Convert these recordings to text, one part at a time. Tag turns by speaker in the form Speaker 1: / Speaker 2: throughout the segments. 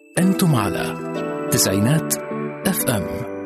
Speaker 1: أنتم على تسعينات اف ام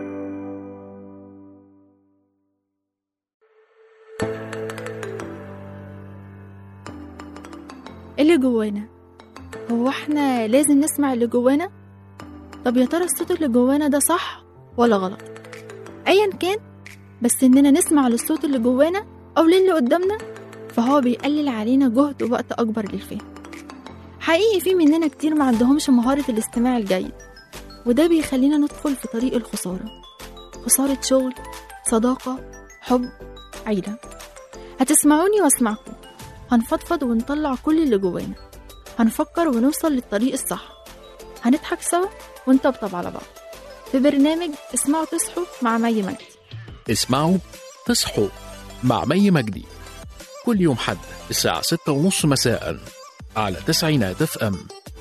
Speaker 2: اللي جوانا هو احنا لازم نسمع اللي جوانا طب يا ترى الصوت اللي جوانا ده صح ولا غلط ايا كان بس اننا نسمع للصوت اللي جوانا او للي قدامنا فهو بيقلل علينا جهد ووقت اكبر للفهم حقيقي في مننا كتير ما عندهمش مهارة الاستماع الجيد وده بيخلينا ندخل في طريق الخسارة خسارة شغل صداقة حب عيلة هتسمعوني واسمعكم هنفضفض ونطلع كل اللي جوانا هنفكر ونوصل للطريق الصح هنضحك سوا ونطبطب على بعض في برنامج اسمعوا تصحوا مع مي مجدي
Speaker 1: اسمعوا تصحوا مع مي مجدي كل يوم حد الساعة ستة ونص مساء على تسعينات اف ام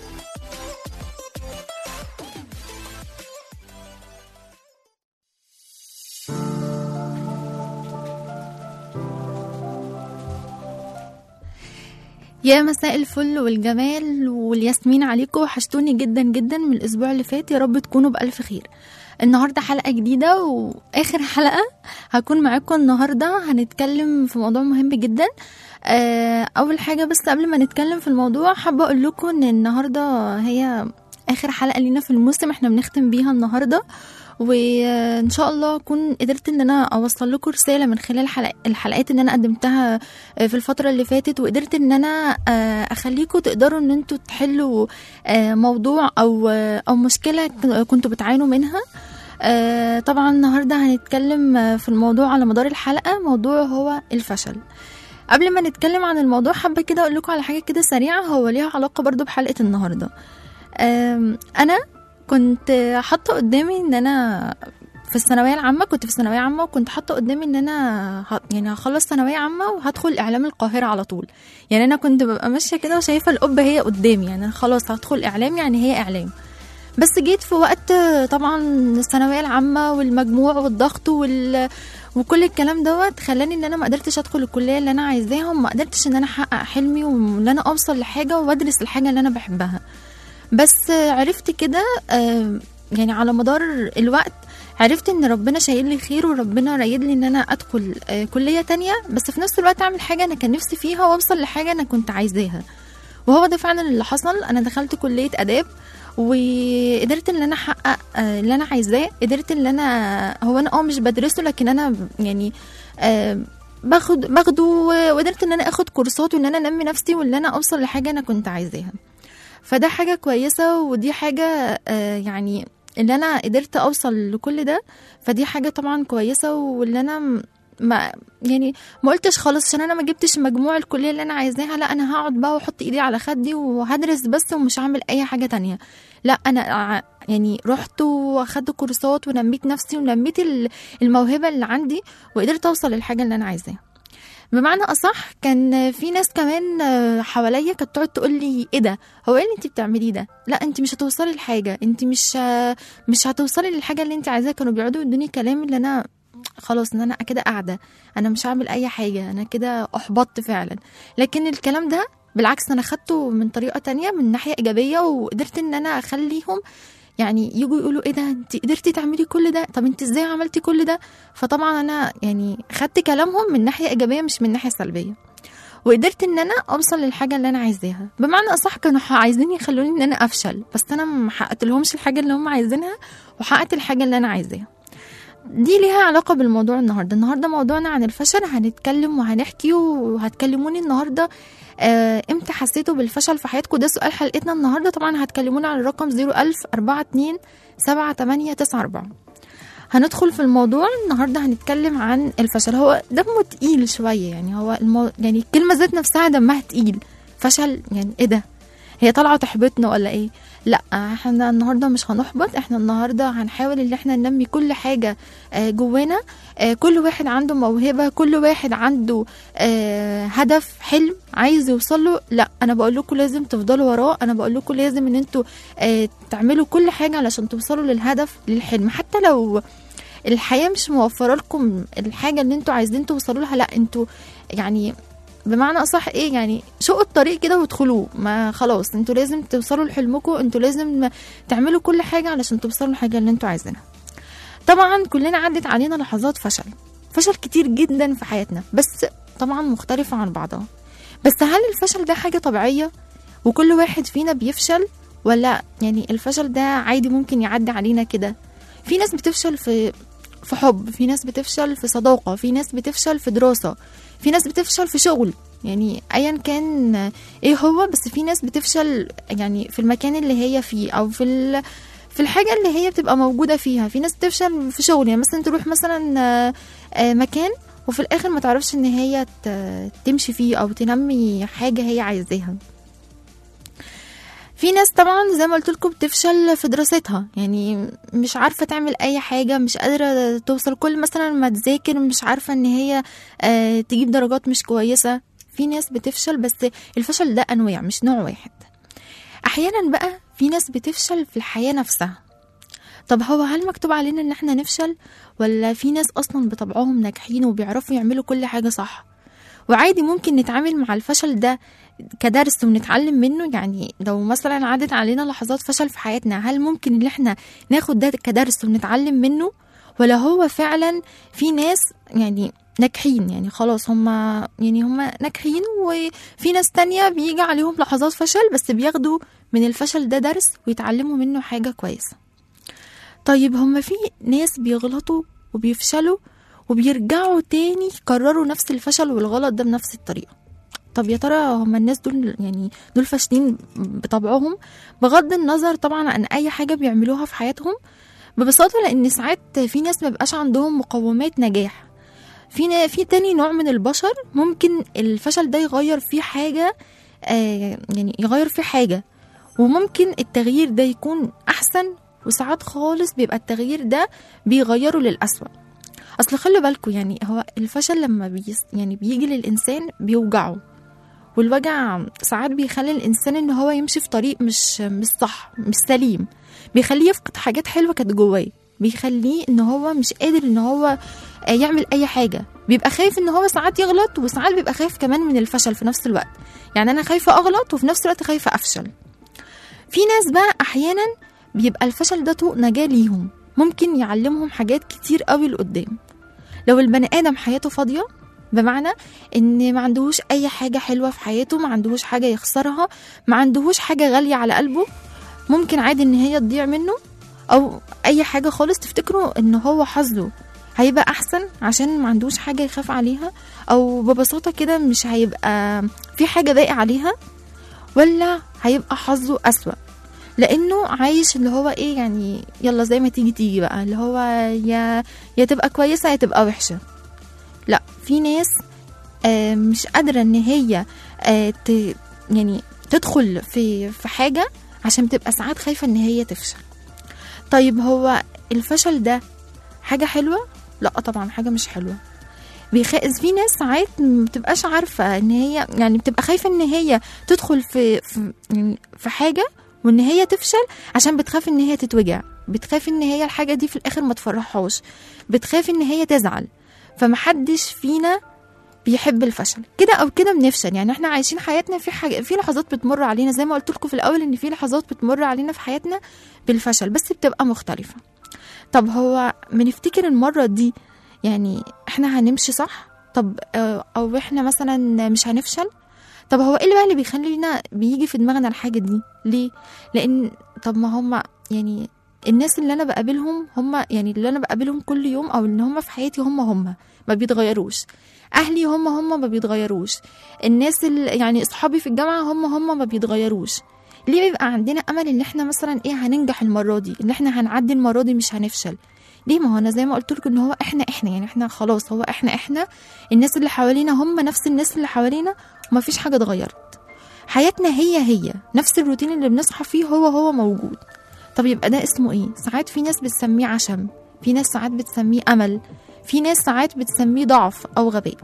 Speaker 2: يا مساء الفل والجمال والياسمين عليكم وحشتوني جدا جدا من الاسبوع اللي فات يا رب تكونوا بالف خير النهارده حلقه جديده واخر حلقه هكون معاكم النهارده هنتكلم في موضوع مهم جدا آه، اول حاجه بس قبل ما نتكلم في الموضوع حابه اقول لكم ان النهارده هي اخر حلقه لينا في الموسم احنا بنختم بيها النهارده وان شاء الله اكون قدرت ان انا اوصل لكم رساله من خلال حلق الحلقات اللي انا قدمتها في الفتره اللي فاتت وقدرت ان انا اخليكم تقدروا ان انتوا تحلوا موضوع او او مشكله كنتوا بتعانوا منها طبعا النهارده هنتكلم في الموضوع على مدار الحلقه موضوع هو الفشل قبل ما نتكلم عن الموضوع حابه كده اقول لكم على حاجه كده سريعه هو ليها علاقه برضو بحلقه النهارده انا كنت حاطه قدامي ان انا في الثانويه العامه كنت في الثانويه عامه وكنت حاطه قدامي ان انا ه... يعني هخلص ثانويه عامه وهدخل اعلام القاهره على طول يعني انا كنت ببقى ماشيه كده وشايفه القبه هي قدامي يعني خلاص هدخل اعلام يعني هي اعلام بس جيت في وقت طبعا الثانويه العامه والمجموع والضغط وال وكل الكلام دوت خلاني ان انا ما قدرتش ادخل الكليه اللي انا عايزاها وما قدرتش ان انا احقق حلمي وان انا اوصل لحاجه وادرس الحاجه اللي انا بحبها بس عرفت كده يعني على مدار الوقت عرفت ان ربنا شايل لي خير وربنا رايد لي ان انا ادخل كليه تانية بس في نفس الوقت اعمل حاجه انا كان نفسي فيها واوصل لحاجه انا كنت عايزاها وهو ده فعلا اللي حصل انا دخلت كليه اداب وقدرت ان انا احقق اللي انا عايزاه قدرت ان انا هو انا اه مش بدرسه لكن انا يعني باخد باخده وقدرت ان انا اخد كورسات وان انا انمي نفسي وان انا اوصل لحاجه انا كنت عايزاها فده حاجة كويسة ودي حاجة آه يعني اللي أنا قدرت أوصل لكل ده فدي حاجة طبعا كويسة واللي أنا ما يعني ما قلتش خلاص عشان انا ما جبتش مجموع الكليه اللي انا عايزاها لا انا هقعد بقى واحط ايدي على خدي وهدرس بس ومش هعمل اي حاجه تانية لا انا يعني رحت واخدت كورسات ونميت نفسي ونميت الموهبه اللي عندي وقدرت اوصل للحاجه اللي انا عايزاها بمعنى اصح كان في ناس كمان حواليا كانت تقعد تقول لي ايه ده هو ايه اللي انت بتعمليه ده لا انت مش هتوصلي لحاجه انت مش مش هتوصلي للحاجه اللي انت عايزاها كانوا بيقعدوا يدوني كلام اللي انا خلاص ان انا كده قاعده انا مش هعمل اي حاجه انا كده احبطت فعلا لكن الكلام ده بالعكس انا خدته من طريقه تانية من ناحيه ايجابيه وقدرت ان انا اخليهم يعني يجوا يقولوا ايه ده انت قدرتي تعملي كل ده طب انت ازاي عملتي كل ده فطبعا انا يعني خدت كلامهم من ناحيه ايجابيه مش من ناحيه سلبيه وقدرت ان انا اوصل للحاجه اللي انا عايزاها بمعنى اصح كانوا عايزين يخلوني ان انا افشل بس انا ما حققت لهمش الحاجه اللي هم عايزينها وحققت الحاجه اللي انا عايزاها دي ليها علاقة بالموضوع النهاردة النهاردة موضوعنا عن الفشل هنتكلم وهنحكي وهتكلموني النهاردة آه امتى حسيتوا بالفشل في حياتكم ده سؤال حلقتنا النهاردة طبعا هتكلمونا على الرقم 01000 42 7894 هندخل في الموضوع النهارده هنتكلم عن الفشل هو دمه تقيل شويه يعني هو المو... يعني الكلمه ذات نفسها دمها تقيل فشل يعني ايه ده هي طالعه تحبطنا ولا ايه لا احنا النهارده مش هنحبط احنا النهارده هنحاول ان احنا ننمي كل حاجه جوانا كل واحد عنده موهبه كل واحد عنده هدف حلم عايز يوصل له لا انا بقول لكم لازم تفضلوا وراه انا بقول لكم لازم ان انتوا تعملوا كل حاجه علشان توصلوا للهدف للحلم حتى لو الحياه مش موفره لكم الحاجه اللي انتوا عايزين توصلوا لها لا انتوا يعني بمعنى اصح ايه يعني شقوا الطريق كده وادخلوه ما خلاص انتوا لازم توصلوا لحلمكم انتوا لازم تعملوا كل حاجه علشان توصلوا للحاجه اللي انتوا عايزينها طبعا كلنا عدت علينا لحظات فشل فشل كتير جدا في حياتنا بس طبعا مختلفه عن بعضها بس هل الفشل ده حاجه طبيعيه وكل واحد فينا بيفشل ولا يعني الفشل ده عادي ممكن يعدي علينا كده في ناس بتفشل في في حب في ناس بتفشل في صداقة في ناس بتفشل في دراسة في ناس بتفشل في شغل يعني ايا كان ايه هو بس في ناس بتفشل يعني في المكان اللي هي فيه او في ال... في الحاجة اللي هي بتبقى موجودة فيها في ناس بتفشل في شغل يعني مثلا تروح مثلا آه، آه، مكان وفي الاخر ما تعرفش ان هي ت- تمشي فيه او تنمي حاجة هي عايزاها في ناس طبعا زي ما قلت لكم بتفشل في دراستها يعني مش عارفه تعمل اي حاجه مش قادره توصل كل مثلا ما تذاكر مش عارفه ان هي آه تجيب درجات مش كويسه في ناس بتفشل بس الفشل ده انواع مش نوع واحد احيانا بقى في ناس بتفشل في الحياه نفسها طب هو هل مكتوب علينا ان احنا نفشل ولا في ناس اصلا بطبعهم ناجحين وبيعرفوا يعملوا كل حاجه صح وعادي ممكن نتعامل مع الفشل ده كدرس ونتعلم منه يعني لو مثلا عدت علينا لحظات فشل في حياتنا هل ممكن ان احنا ناخد ده كدرس ونتعلم منه ولا هو فعلا في ناس يعني ناجحين يعني خلاص هم يعني هم ناجحين وفي ناس تانية بيجي عليهم لحظات فشل بس بياخدوا من الفشل ده درس ويتعلموا منه حاجة كويسة طيب هم في ناس بيغلطوا وبيفشلوا وبيرجعوا تاني يكرروا نفس الفشل والغلط ده بنفس الطريقة طب يا ترى هم الناس دول يعني دول فاشلين بطبعهم بغض النظر طبعا عن اي حاجه بيعملوها في حياتهم ببساطه لان ساعات في ناس ما بيبقاش عندهم مقومات نجاح في نا- في تاني نوع من البشر ممكن الفشل ده يغير فيه حاجه آه يعني يغير فيه حاجه وممكن التغيير ده يكون احسن وساعات خالص بيبقى التغيير ده بيغيره للأسوأ اصل خلي بالكوا يعني هو الفشل لما بيس يعني بيجي للانسان بيوجعه والوجع ساعات بيخلي الانسان ان هو يمشي في طريق مش مش صح مش سليم بيخليه يفقد حاجات حلوه كانت جواه بيخليه ان هو مش قادر ان هو آه، يعمل اي حاجه بيبقى خايف ان هو ساعات يغلط وساعات بيبقى خايف كمان من الفشل في نفس الوقت يعني انا خايفه اغلط وفي نفس الوقت خايفه افشل في ناس بقى احيانا بيبقى الفشل ده طوق نجاه ليهم ممكن يعلمهم حاجات كتير قوي لقدام لو البني ادم حياته فاضيه بمعنى ان ما عندهوش اي حاجه حلوه في حياته ما عندهوش حاجه يخسرها ما عندهوش حاجه غاليه على قلبه ممكن عادي ان هي تضيع منه او اي حاجه خالص تفتكروا ان هو حظه هيبقى احسن عشان ما عندوش حاجه يخاف عليها او ببساطه كده مش هيبقى في حاجه ضايق عليها ولا هيبقى حظه اسوأ لانه عايش اللي هو ايه يعني يلا زي ما تيجي تيجي بقى اللي هو يا يا تبقى كويسه يا تبقى وحشه لا في ناس آه، مش قادره ان هي آه، ت- يعني تدخل في في حاجه عشان بتبقى ساعات خايفه ان هي تفشل طيب هو الفشل ده حاجه حلوه لا طبعا حاجه مش حلوه بيخائز في ناس ساعات ما بتبقاش عارفه ان هي يعني بتبقى خايفه ان هي تدخل في في, يعني في حاجه وان هي تفشل عشان بتخاف ان هي تتوجع بتخاف ان هي الحاجه دي في الاخر ما تفرحهاش بتخاف ان هي تزعل فمحدش فينا بيحب الفشل كده او كده بنفشل يعني احنا عايشين حياتنا في حاجة في لحظات بتمر علينا زي ما قلت لكم في الاول ان في لحظات بتمر علينا في حياتنا بالفشل بس بتبقى مختلفه طب هو بنفتكر المره دي يعني احنا هنمشي صح طب آه، او احنا مثلا مش هنفشل طب هو ايه اللي بقى اللي بيخلينا بيجي في دماغنا الحاجه دي ليه لان طب ما هم يعني الناس اللي انا بقابلهم هم يعني اللي انا بقابلهم كل يوم او ان هم في حياتي هم هم ما بيتغيروش اهلي هم هم ما بيتغيروش الناس اللي يعني اصحابي في الجامعه هم هم ما بيتغيروش ليه بيبقى عندنا امل ان احنا مثلا ايه هننجح المره دي ان احنا هنعدي المره دي مش هنفشل ليه ما هو انا زي ما قلت لكم ان هو احنا احنا يعني احنا خلاص هو احنا احنا الناس اللي حوالينا هم نفس الناس اللي حوالينا وما فيش حاجه اتغيرت حياتنا هي هي نفس الروتين اللي بنصحى فيه هو هو موجود طب يبقى ده اسمه ايه ساعات في ناس بتسميه عشم في ناس ساعات بتسميه امل في ناس ساعات بتسميه ضعف او غباء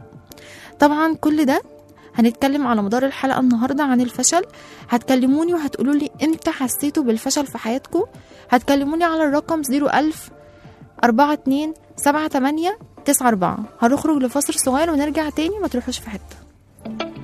Speaker 2: طبعا كل ده هنتكلم على مدار الحلقة النهاردة عن الفشل هتكلموني وهتقولوا لي امتى حسيتوا بالفشل في حياتكم هتكلموني على الرقم 01000 42 78 94 هنخرج لفاصل صغير ونرجع تاني ما تروحوش في حتة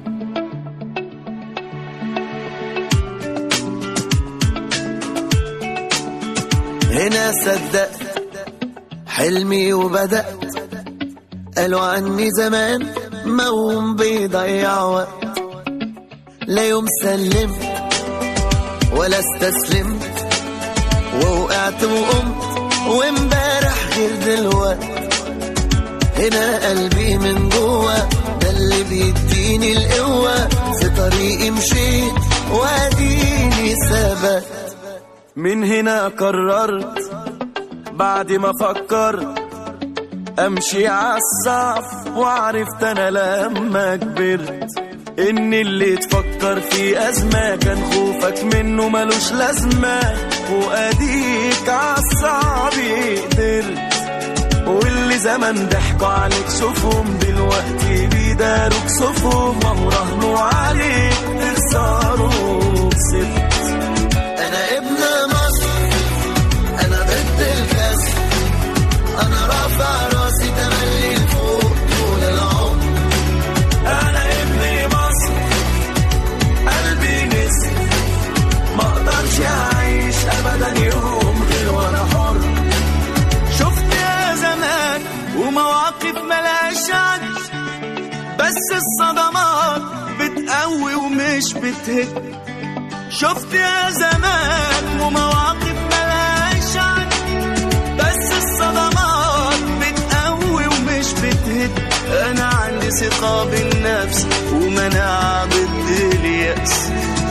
Speaker 3: هنا صدقت حلمي وبدأت قالوا عني زمان موم بيضيع وقت لا يوم سلمت ولا استسلمت ووقعت وقمت وامبارح غير دلوقت هنا قلبي من جوه ده اللي بيديني القوة في طريقي مشيت واديني ثبت من هنا قررت بعد ما فكرت امشي عالصعب وعرفت انا لما كبرت ان اللي تفكر في ازمه كان خوفك منه ملوش لازمه واديك عالصعب قدرت واللي زمان ضحكوا عليك شوفهم دلوقتي بيداروك صفهم وهو راهنوا عليك تخسروا كسبت انا ابن مصر انا ضد الكسر انا رافع راسي تملي لفوق طول العمر انا ابن مصر قلبي نسر ما اقدرش اعيش ابدا يوم غير وانا حر شفت يا زمان ومواقف ملهاش عد بس الصدمات بتقوي ومش بتهد شفت يا زمان ومواقف ملهاش عد بس الصدمات بتقوي ومش بتهد انا عندي ثقة بالنفس ومناعة ضد اليأس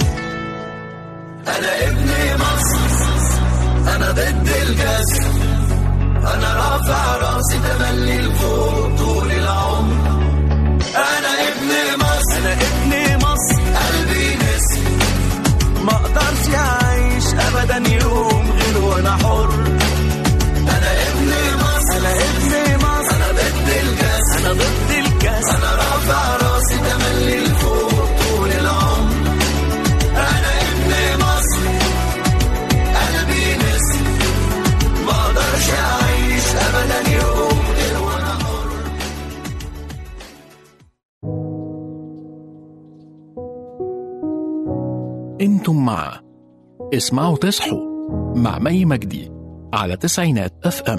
Speaker 3: انا ابن مصر انا ضد الكسر انا رافع راسي تملي لفوق طول العمر انا ابن مصر انا ابن مصر قلبي نسر ما اقدرش اعيش ابدا يوم غير وانا حر انا ابن مصر انا ابن مصر انا ضد الكاس انا ضد الكاس انا رافع راسي تملي لفوق طول العمر انا ابن مصر قلبي نسر ما اقدرش اعيش ابدا يوم غير وانا حر
Speaker 1: انتم مع اسمعوا تصحوا مع مي مجدي على تسعينات اف ام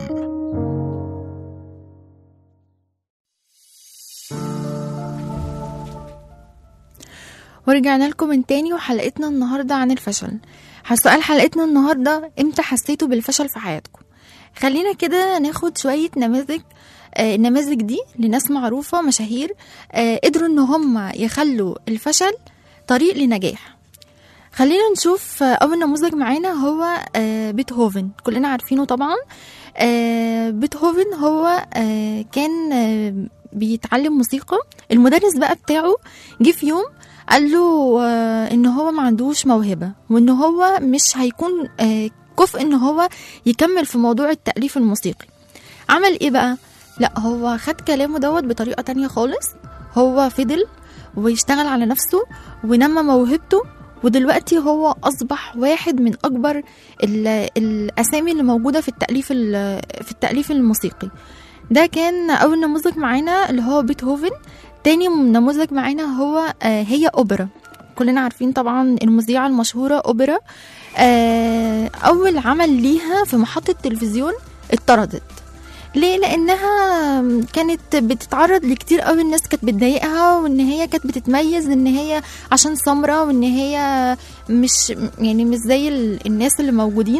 Speaker 2: ورجعنا لكم من تاني وحلقتنا النهاردة عن الفشل سؤال حلقتنا النهاردة امتى حسيتوا بالفشل في حياتكم خلينا كده ناخد شوية نماذج آه، النماذج دي لناس معروفة مشاهير آه، قدروا ان هم يخلوا الفشل طريق لنجاح خلينا نشوف آه، اول نموذج معانا هو آه، بيتهوفن كلنا عارفينه طبعا آه، بيتهوفن هو آه، كان آه، بيتعلم موسيقى المدرس بقى بتاعه جه في يوم قال له آه، ان هو ما عندوش موهبه وان هو مش هيكون آه، كفء ان هو يكمل في موضوع التاليف الموسيقي عمل ايه بقى لا هو خد كلامه دوت بطريقه تانية خالص هو فضل ويشتغل على نفسه ونمى موهبته ودلوقتي هو اصبح واحد من اكبر ال- الاسامي اللي موجوده في التاليف ال- في التاليف الموسيقي ده كان اول نموذج معانا اللي هو بيتهوفن تاني نموذج معانا هو آه، هي اوبرا كلنا عارفين طبعا المذيعه المشهوره اوبرا آه، اول عمل ليها في محطه تلفزيون اتطردت ليه لانها كانت بتتعرض لكتير قوي الناس كانت بتضايقها وان هي كانت بتتميز ان هي عشان سمرة وان هي مش يعني مش زي ال- الناس اللي موجودين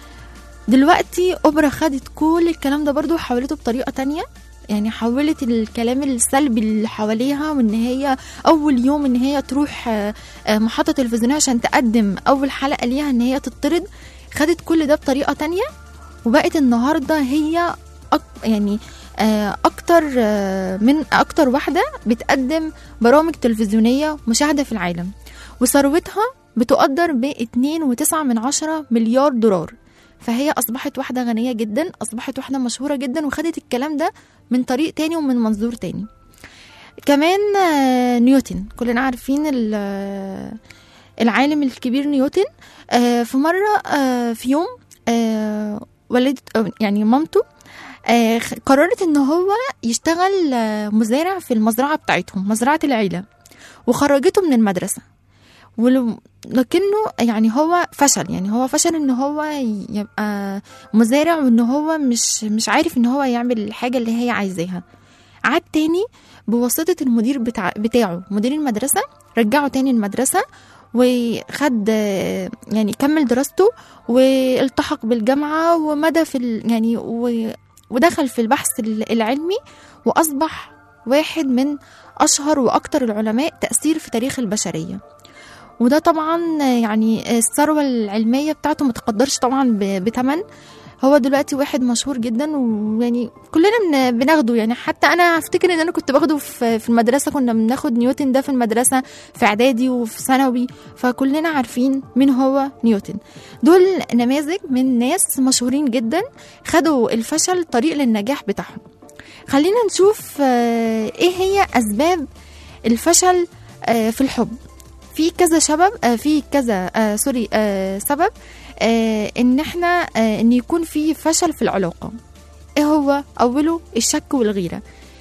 Speaker 2: دلوقتي اوبرا خدت كل الكلام ده برضو وحولته بطريقه تانية يعني حولت الكلام السلبي اللي حواليها وان هي اول يوم ان هي تروح آه، آه، محطه تلفزيونيه عشان تقدم اول حلقه ليها ان هي تطرد خدت كل ده بطريقه تانية وبقت النهارده هي أك يعني آه، اكتر آه، من اكتر واحده بتقدم برامج تلفزيونيه مشاهده في العالم وثروتها بتقدر ب 2.9 من عشرة مليار دولار فهي اصبحت واحده غنيه جدا اصبحت واحده مشهوره جدا وخدت الكلام ده من طريق تاني ومن منظور تاني كمان آه، نيوتن كلنا عارفين ال- آه، العالم الكبير نيوتن آه، في مره آه، في يوم آه، والدت أو يعني مامته آه، خ- قررت ان هو يشتغل آه، مزارع في المزرعه بتاعتهم مزرعه العيله وخرجته من المدرسه ولو لكنه يعني هو فشل يعني هو فشل ان هو يبقى مزارع وان هو مش مش عارف ان هو يعمل الحاجه اللي هي عايزاها عاد تاني بواسطه المدير بتاع بتاعه مدير المدرسه رجعه تاني المدرسه وخد آه، يعني كمل دراسته والتحق بالجامعه ومدى في ال يعني و- ودخل في البحث ال- العلمي واصبح واحد من اشهر واكثر العلماء تاثير في تاريخ البشريه وده طبعا يعني الثروه العلميه بتاعته ما تقدرش طبعا ب- بتمن هو دلوقتي واحد مشهور جدا ويعني كلنا بن- بناخده يعني حتى انا افتكر ان انا كنت باخده في في المدرسه كنا بناخد نيوتن ده في المدرسه في اعدادي وفي ثانوي فكلنا عارفين مين هو نيوتن دول نماذج من ناس مشهورين جدا خدوا الفشل طريق للنجاح بتاعهم خلينا نشوف آه، ايه هي اسباب الفشل آه، في الحب في كذا سبب آه، في كذا آه، سوري آه، سبب آه، ان احنا آه، ان يكون في فشل في العلاقه ايه هو اوله الشك والغيره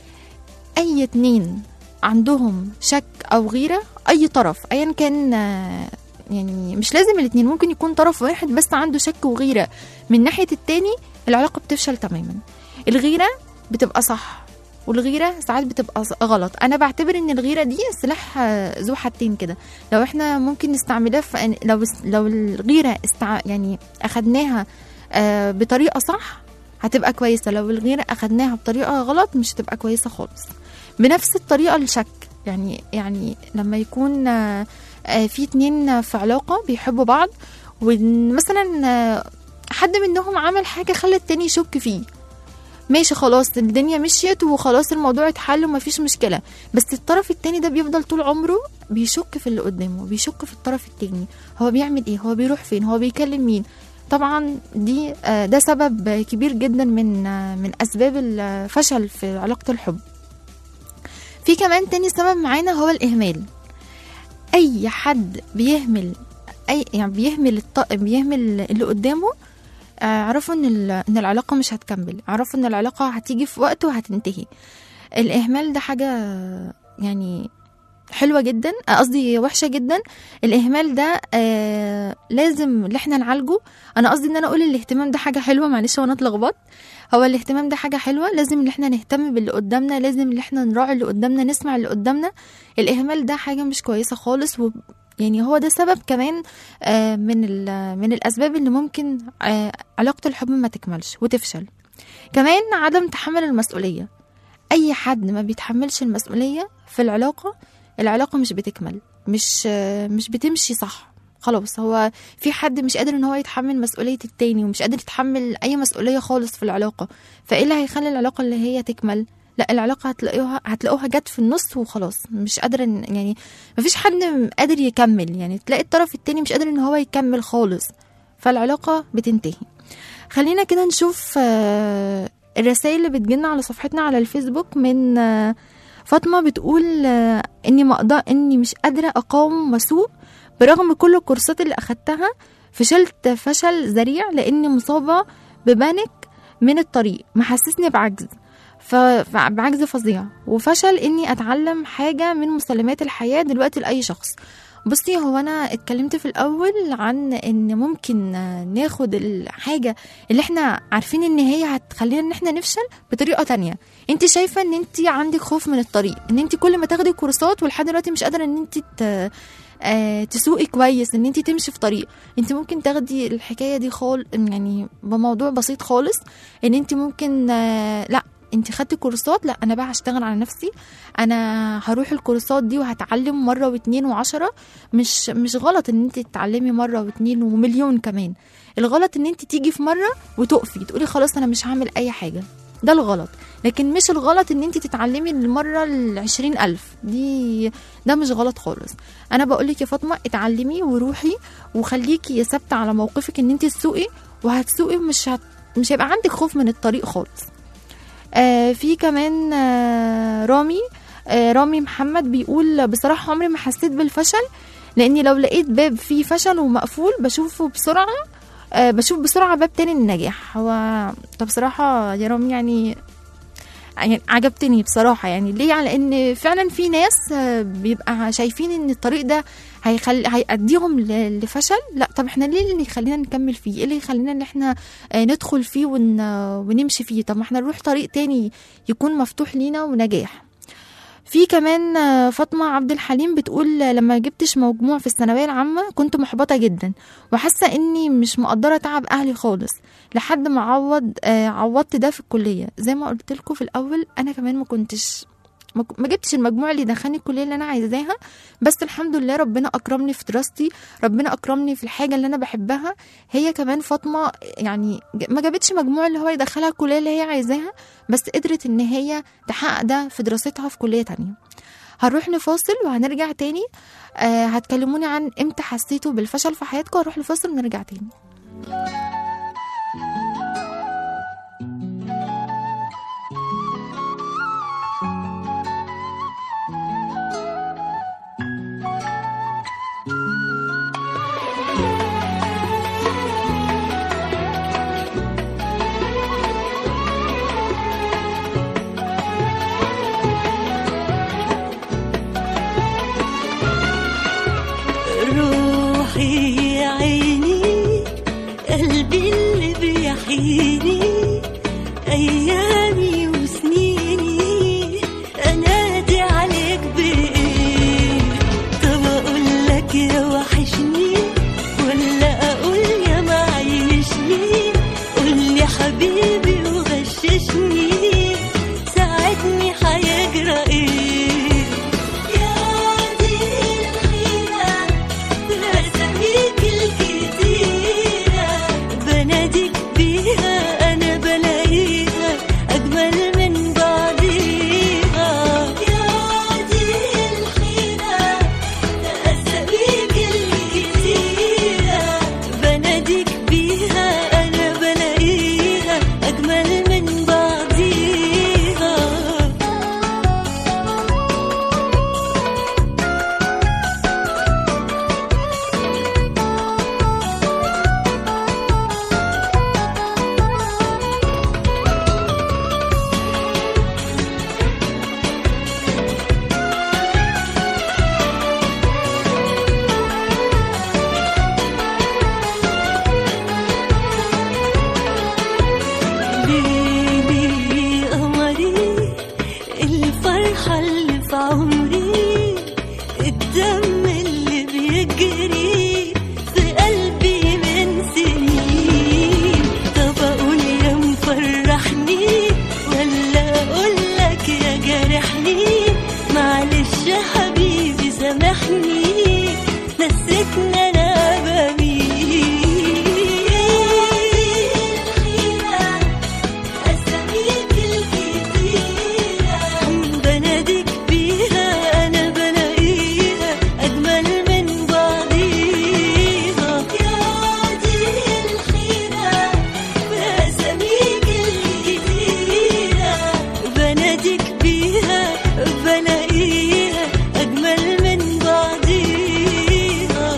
Speaker 2: اي اتنين عندهم شك او غيره اي طرف ايا كان آه، يعني مش لازم الاتنين ممكن يكون طرف واحد بس عنده شك وغيره من ناحيه التاني العلاقه بتفشل تماما الغيره بتبقى صح والغيره ساعات بتبقى ص- غلط انا بعتبر ان الغيره دي سلاح آه، ذو حدين كده لو احنا ممكن نستعملها في أن- لو لو الغيره استع... يعني اخدناها آه، بطريقه صح هتبقى كويسه لو الغيره اخدناها بطريقه غلط مش هتبقى كويسه خالص بنفس الطريقه الشك يعني يعني لما يكون آه، آه، في اتنين في علاقه بيحبوا بعض ومثلا آه، حد منهم عمل حاجه خلى التاني يشك فيه ماشي خلاص الدنيا مشيت وخلاص الموضوع اتحل ومفيش مشكله بس الطرف التاني ده بيفضل طول عمره بيشك في اللي قدامه بيشك في الطرف التاني هو بيعمل ايه هو بيروح فين هو بيكلم مين طبعا دي آه، ده سبب كبير جدا من آه، من اسباب الفشل في علاقه الحب في كمان تاني سبب معانا هو الاهمال اي حد بيهمل اي يعني بيهمل الط... بيهمل اللي قدامه آه، اعرفوا ان ال- ان العلاقه مش هتكمل اعرفوا ان العلاقه هتيجي في وقت وهتنتهي الاهمال ده حاجه يعني حلوه جدا آه، قصدي وحشه جدا الاهمال ده آه لازم اللي احنا نعالجه انا قصدي ان انا اقول الاهتمام ده حاجه حلوه معلش وانا اتلخبطت هو الاهتمام ده حاجه حلوه لازم ان احنا نهتم باللي قدامنا لازم ان احنا نراعي اللي قدامنا نسمع اللي قدامنا الاهمال ده حاجه مش كويسه خالص و يعني هو ده سبب كمان آه، من ال- من الاسباب اللي ممكن آه، علاقه الحب ما تكملش وتفشل كمان عدم تحمل المسؤوليه اي حد ما بيتحملش المسؤوليه في العلاقه العلاقه مش بتكمل مش آه، مش بتمشي صح خلاص هو في حد مش قادر ان هو يتحمل مسؤوليه التاني ومش قادر يتحمل اي مسؤوليه خالص في العلاقه فايه اللي هيخلي العلاقه اللي هي تكمل لا العلاقه هتلاقوها هتلاقوها جت في النص وخلاص مش قادره إن- يعني مفيش حد قادر يكمل يعني تلاقي الطرف التاني مش قادر ان هو يكمل خالص فالعلاقه بتنتهي خلينا كده نشوف آه، الرسائل اللي بتجيلنا على صفحتنا على الفيسبوك من آه، فاطمه بتقول آه، اني ما اقدر اني مش قادره اقاوم واسوق برغم كل الكورسات اللي اخدتها فشلت فشل ذريع لاني مصابه ببانك من الطريق محسسني بعجز ف- ف- بعجز فظيع وفشل اني اتعلم حاجه من مسلمات الحياه دلوقتي لاي شخص بصي هو انا اتكلمت في الاول عن ان ممكن آه، ناخد الحاجه اللي احنا عارفين ان هي هتخلينا ان احنا نفشل بطريقه تانية انت شايفه ان انت عندك خوف من الطريق ان انت كل ما تاخدي كورسات ولحد دلوقتي مش قادره ان انت ت... آه، تسوقي كويس ان انت تمشي في طريق انت ممكن تاخدي الحكايه دي خال يعني بموضوع بسيط خالص ان انت ممكن آه، لا انت خدتي كورسات لا انا بقى هشتغل على نفسي انا هروح الكورسات دي وهتعلم مره واتنين وعشرة مش مش غلط ان انت تتعلمي مره واتنين ومليون كمان الغلط ان انت تيجي في مره وتقفي تقولي خلاص انا مش هعمل اي حاجه ده الغلط لكن مش الغلط ان انت تتعلمي المره العشرين الف دي ده مش غلط خالص انا بقولك يا فاطمه اتعلمي وروحي وخليكي ثابته على موقفك ان انت تسوقي وهتسوقي ومش هت... مش هيبقى عندك خوف من الطريق خالص آه في كمان آه رامي آه رامي محمد بيقول بصراحه عمري ما حسيت بالفشل لاني لو لقيت باب فيه فشل ومقفول بشوفه بسرعه آه بشوف بسرعه باب تاني للنجاح هو طب بصراحه يا رامي يعني يعني عجبتني بصراحة يعني ليه على ان فعلا في ناس آه، بيبقى شايفين ان الطريق ده هيخلي هيأديهم ل- لفشل لا طب احنا ليه اللي يخلينا نكمل فيه ايه اللي يخلينا ان احنا آه، ندخل فيه ون... ونمشي فيه طب ما احنا نروح طريق تاني يكون مفتوح لينا ونجاح في كمان آه، فاطمة عبد الحليم بتقول آه، لما جبتش مجموع في الثانوية العامة كنت محبطة جدا وحاسة اني مش مقدرة تعب اهلي خالص لحد ما عوض آه، عوضت ده في الكلية زي ما قلت لكم في الاول انا كمان ما كنتش ما ك- ما جبتش المجموع اللي دخلني الكليه اللي انا عايزاها بس الحمد لله ربنا اكرمني في دراستي ربنا اكرمني في الحاجه اللي انا بحبها هي كمان فاطمه يعني ج- ما جابتش مجموع اللي هو يدخلها الكليه اللي هي عايزاها بس قدرت ان هي تحقق ده في دراستها في كليه تانية هنروح لفاصل وهنرجع تاني آه هتكلموني عن امتى حسيتوا بالفشل في حياتكم هنروح لفاصل ونرجع تاني
Speaker 4: روحي يا عيني قلبي اللي بيحييني أيامي وسنيني أنادي عليك بإيه طب أقول لك يا وحشني ولا أقول يا معيشني قول لي حبيبي وغششني ساعدني هيجرى إيه يا دي الحيرة بأساميك الكتيرة بناديك بيها أنا بلاقيها أجمل من بعضيها يا دي الحيرة بأساميك الكتيرة بناديك بيها أنا بلاقيها أجمل من بعضيها ليلي قمري الفرحة اللي في عمري الدم اللي بيجري في قلبي من سنين طب أقول يا مفرحني ولا أقول لك يا جارحني معلش يا حبيبي سامحني نسيتني أنا بمين أساميك الكتيرة بناديك بيها أنا بلاقيها أجمل من بعضيها يا دي الحيرة بأساميك الكتيرة بناديك بيها بلاقيها أجمل من بعضيها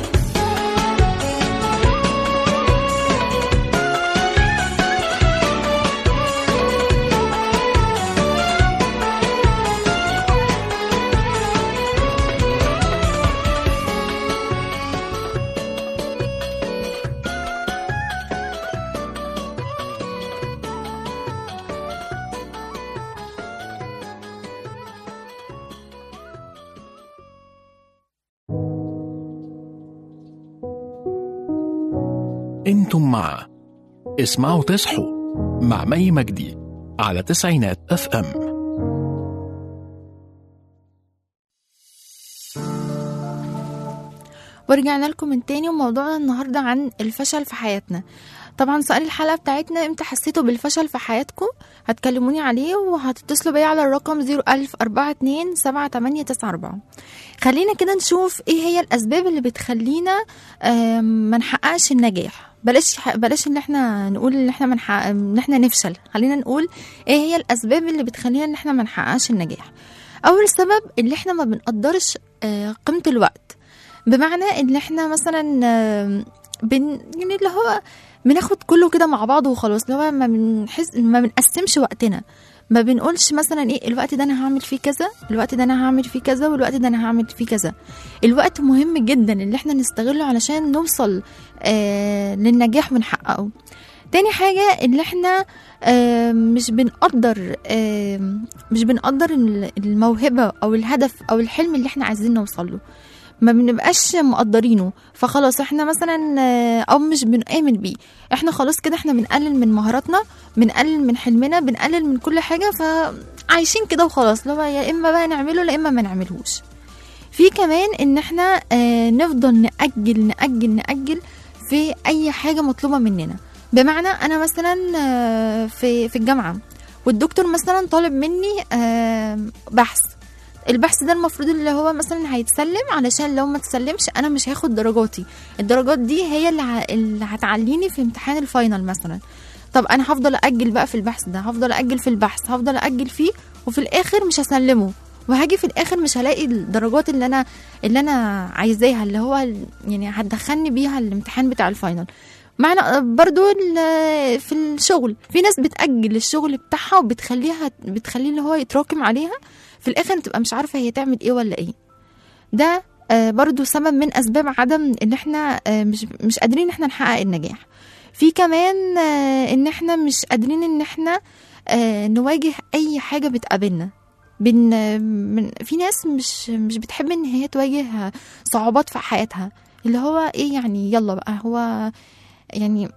Speaker 1: انتم مع اسمعوا تصحوا مع مي مجدي على تسعينات اف ام
Speaker 2: ورجعنا لكم من تاني وموضوعنا النهارده عن الفشل في حياتنا طبعا سؤال الحلقه بتاعتنا امتى حسيتوا بالفشل في حياتكم هتكلموني عليه وهتتصلوا بيا على الرقم 01042 7894 خلينا كده نشوف ايه هي الاسباب اللي بتخلينا آم، ما نحققش النجاح بلاش بلاش ان احنا نقول ان احنا منحقق ان احنا نفشل خلينا نقول ايه هي الاسباب اللي بتخلينا ان احنا ما نحققش النجاح اول سبب اللي احنا ما بنقدرش آه، قيمه الوقت بمعنى ان احنا مثلا آم، بن يعني اللي هو بناخد كله كده مع بعض وخلاص اللي هو ما بنحس ما بنقسمش وقتنا ما بنقولش مثلا ايه الوقت ده انا هعمل فيه كذا الوقت ده انا هعمل فيه كذا والوقت ده انا هعمل فيه كذا الوقت مهم جدا اللي احنا نستغله علشان نوصل آه للنجاح ونحققه تاني حاجة اللي احنا آه مش بنقدر آه مش بنقدر ال- الموهبة او الهدف او الحلم اللي احنا عايزين نوصل له ما بنبقاش مقدرينه فخلاص احنا مثلا آه، او مش بنآمن بيه احنا خلاص كده احنا بنقلل من مهاراتنا بنقلل من حلمنا بنقلل من كل حاجة فعايشين كده وخلاص لو يا اما بقى نعمله لا اما ما نعملهوش في كمان ان احنا آه، نفضل نأجل نأجل نأجل في اي حاجة مطلوبة مننا بمعنى انا مثلا آه، في في الجامعة والدكتور مثلا طالب مني آه، بحث البحث ده المفروض اللي هو مثلا هيتسلم علشان لو ما تسلمش انا مش هاخد درجاتي الدرجات دي هي اللي, ه... اللي هتعليني في امتحان الفاينل مثلا طب انا هفضل اجل بقى في البحث ده هفضل اجل في البحث هفضل اجل فيه وفي الاخر مش هسلمه وهاجي في الاخر مش هلاقي الدرجات اللي انا اللي انا عايزاها اللي هو ال- يعني هتدخلني بيها الامتحان بتاع الفاينل معنى برضو ال- في الشغل في ناس بتأجل الشغل بتاعها وبتخليها بتخليه اللي هو يتراكم عليها في الاخر تبقى مش عارفه هي تعمل ايه ولا ايه ده آه، برضو سبب من اسباب عدم ان احنا آه، مش مش قادرين ان احنا نحقق النجاح في كمان آه، ان احنا مش قادرين ان احنا آه، نواجه اي حاجه بتقابلنا بن من في ناس مش مش بتحب ان هي تواجه صعوبات في حياتها اللي هو ايه يعني يلا بقى هو يعني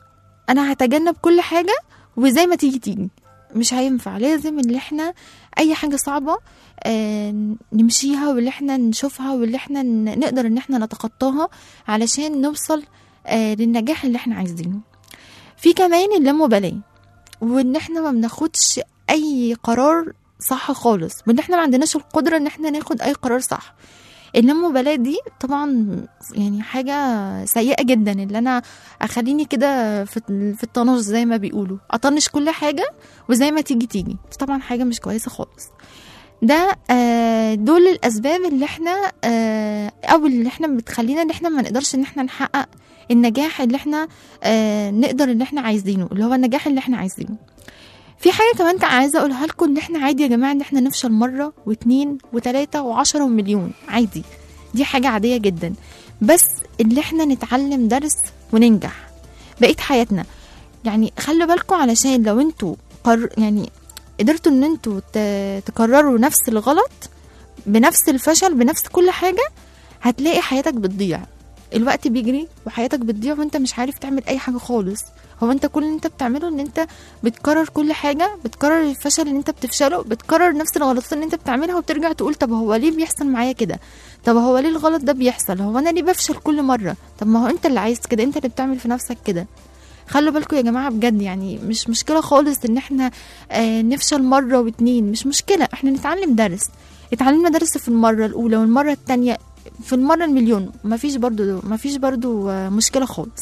Speaker 2: انا هتجنب كل حاجه وزي ما تيجي تيجي مش هينفع لازم اللي احنا اي حاجه صعبه آه، نمشيها واللي احنا نشوفها واللي احنا ن- نقدر ان احنا نتخطاها علشان نوصل آه، للنجاح اللي احنا عايزينه في كمان اللامبالاه وان احنا ما بناخدش اي قرار صح خالص وان احنا ما عندناش القدره ان احنا ناخد اي قرار صح اللامبالاه دي طبعا يعني حاجه سيئه جدا اللي انا اخليني كده في في الطناش زي ما بيقولوا اطنش كل حاجه وزي ما تيجي تيجي دي طبعا حاجه مش كويسه خالص ده آه، دول الاسباب اللي احنا آه، او اللي احنا بتخلينا ان احنا ما نقدرش ان احنا نحقق النجاح اللي احنا آه، نقدر ان احنا عايزينه اللي هو النجاح اللي احنا عايزينه في حاجة كمان كنت عايزة أقولها لكم إن إحنا عادي يا جماعة إن إحنا نفشل مرة واتنين وتلاتة وعشرة ومليون عادي دي حاجة عادية جدا بس اللي إحنا نتعلم درس وننجح بقية حياتنا يعني خلوا بالكم علشان لو انتوا قر... يعني قدرتوا ان انتوا ت... تكرروا نفس الغلط بنفس الفشل بنفس كل حاجة هتلاقي حياتك بتضيع الوقت بيجري وحياتك بتضيع وانت مش عارف تعمل اي حاجة خالص هو انت كل اللي انت بتعمله ان انت بتكرر كل حاجة بتكرر الفشل اللي انت بتفشله بتكرر نفس الغلطات اللي انت بتعملها وبترجع تقول طب هو ليه بيحصل معايا كده طب هو ليه الغلط ده بيحصل هو انا ليه بفشل كل مرة طب ما هو انت اللي عايز كده انت اللي بتعمل في نفسك كده خلوا بالكم يا جماعة بجد يعني مش مشكلة خالص ان احنا آه نفشل مرة واتنين مش مشكلة احنا نتعلم درس اتعلمنا درس في المرة الأولى والمرة التانية في المرة المليون مفيش برضو مفيش برضو آه، مشكلة خالص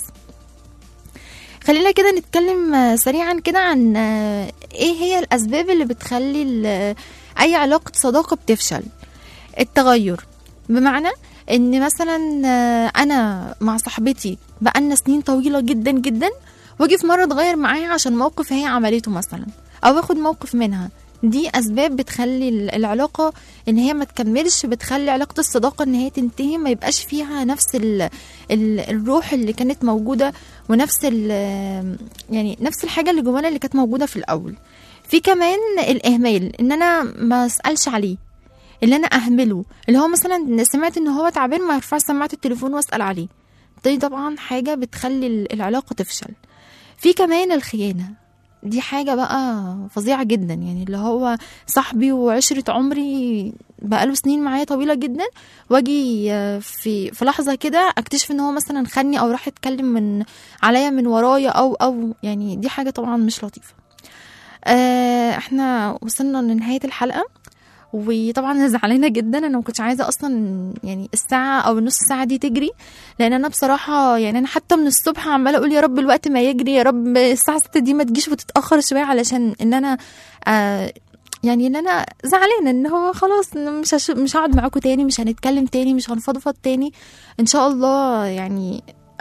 Speaker 2: خلينا كده نتكلم آه، سريعا كده عن آه، ايه هي الأسباب اللي بتخلي ال- أي علاقة صداقة بتفشل التغير بمعنى ان مثلا آه، انا مع صاحبتي بقالنا سنين طويله جدا جدا واجي في مره اتغير معاها عشان موقف هي عملته مثلا او اخد موقف منها دي اسباب بتخلي ال- العلاقه ان هي ما تكملش بتخلي علاقه الصداقه ان هي تنتهي ما يبقاش فيها نفس ال ال الروح اللي كانت موجوده ونفس ال يعني نفس الحاجه اللي جوانا اللي كانت موجوده في الاول في كمان الاهمال ان انا ما اسالش عليه اللي انا اهمله اللي هو مثلا سمعت ان هو تعبان ما يرفعش سماعه التليفون واسال عليه دي طبعا حاجه بتخلي ال- العلاقه تفشل في كمان الخيانه دي حاجة بقى فظيعة جدا يعني اللي هو صاحبي وعشرة عمري بقاله سنين معايا طويلة جدا واجي آه، في في لحظة كده اكتشف ان هو مثلا خدني او راح يتكلم من عليا من ورايا او او يعني دي حاجة طبعا مش لطيفة آه، احنا وصلنا لنهاية الحلقة وطبعا انا زعلانه جدا انا ما كنتش عايزه اصلا يعني الساعه او النص ساعه دي تجري لان انا بصراحه يعني انا حتى من الصبح عماله اقول يا رب الوقت ما يجري يا رب الساعه 6 دي ما تجيش وتتاخر شويه علشان ان انا آه يعني ان انا زعلانه ان هو خلاص إن مش هش... مش هقعد معاكم تاني مش هنتكلم تاني مش هنفضفض تاني ان شاء الله يعني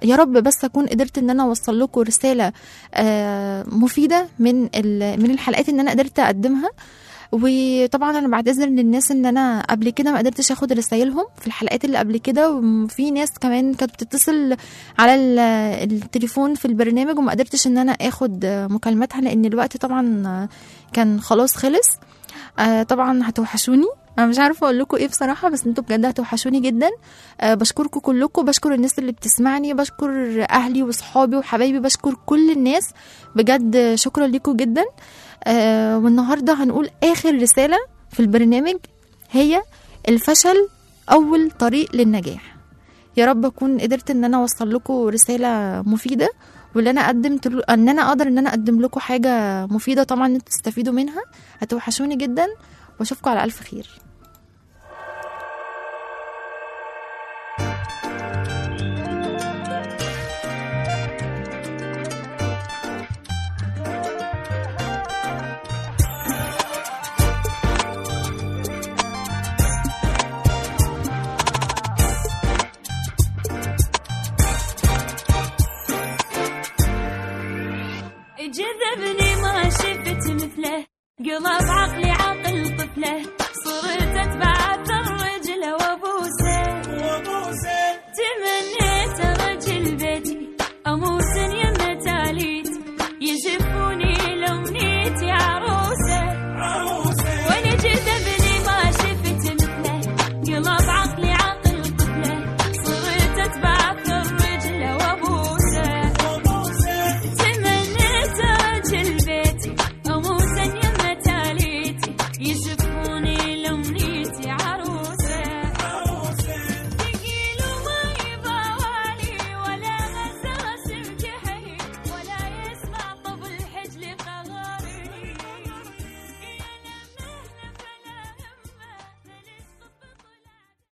Speaker 2: يا رب بس اكون قدرت ان انا اوصل لكم رساله آه، مفيده من ال- من الحلقات ان انا قدرت اقدمها وطبعا انا بعتذر للناس ان انا قبل كده ما قدرتش اخد رسايلهم في الحلقات اللي قبل كده وفي ناس كمان كانت بتتصل على ال- التليفون في البرنامج وما قدرتش ان انا اخد مكالماتها لان الوقت طبعا كان خلاص خلص آه طبعا هتوحشوني انا مش عارفه اقول لكم ايه بصراحه بس انتوا بجد هتوحشوني جدا أه بشكركم كلكم بشكر الناس اللي بتسمعني بشكر اهلي وصحابي وحبايبي بشكر كل الناس بجد شكرا لكم جدا أه والنهارده هنقول اخر رساله في البرنامج هي الفشل اول طريق للنجاح يا رب اكون قدرت ان انا اوصل لكم رساله مفيده واللي انا قدمت ان انا اقدر ان انا اقدم لكم حاجه مفيده طبعا انتوا تستفيدوا منها هتوحشوني جدا واشوفكم على الف خير
Speaker 4: جذبني ما شفت مثله قلب عقلي عقل طفله